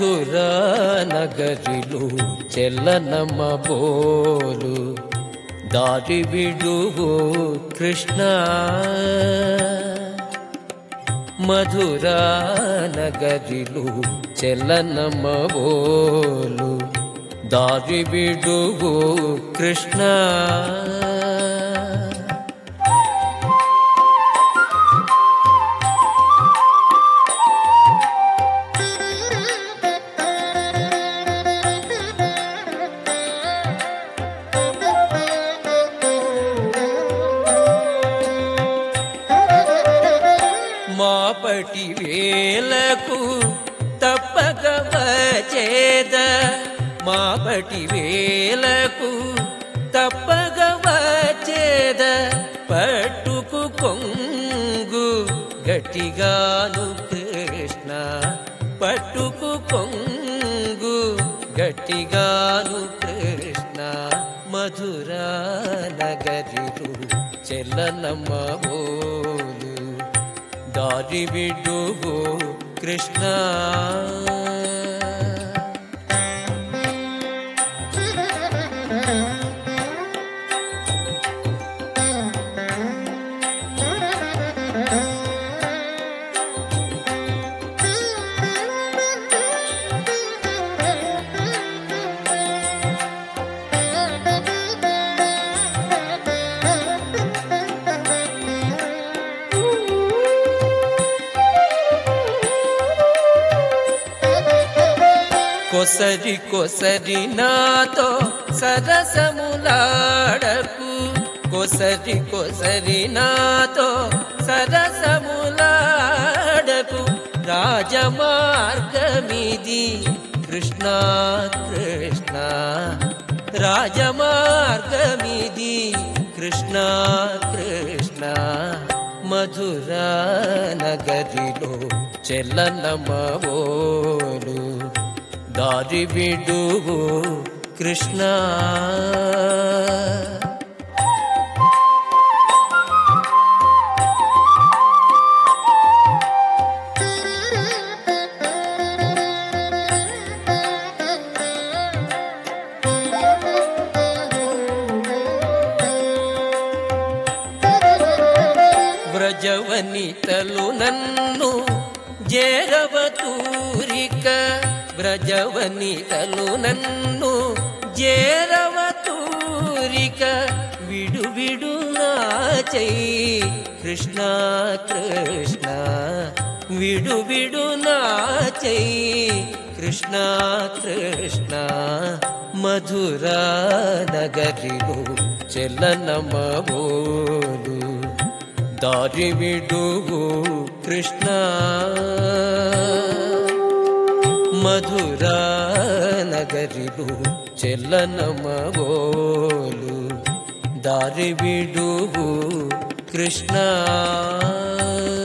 మధుర నగరిలు చెల్లనమ్మ బోలు దారి విడువు కృష్ణ మధుర నగరిలు చెల్లనమ్మ బోలు దారి విడువు కృష్ణ మాపటి వేలకు తప్పక వచ్చేద మాపటి వేలకు తప్పక వచ్చేద పట్టుకు కొంగు గట్టిగాను కృష్ణ పట్టుకు కొంగు గట్టిగాను కృష్ణ మధుర నగరిలు చెల్లనమ్మ బోలు దారి విడువు కృష్ణ కొసరి కొసరి నాతో సరసములాడకు కొసరి కొసరి నాతో సరసములాడకు రాజమార్గమిది కృష్ణ కృష్ణ రాజమార్గమిది కృష్ణ కృష్ణ మధుర నగరిలో చెల్లనమోలు దారి విడువు కృష్ణ వ్రజవనితలు నన్ను జేరవతూరిక వ్రజవనితలు నన్ను జేరవతూరిక విడు విడు నాచై కృష్ణ కృష్ణ విడు విడు నాచై కృష్ణ కృష్ణ మధుర నగరిలో చెల్లనమబోలు దారి విడువు కృష్ణ మధుర నగరిలు చెల్లనమగోలు దారి విడువు కృష్ణ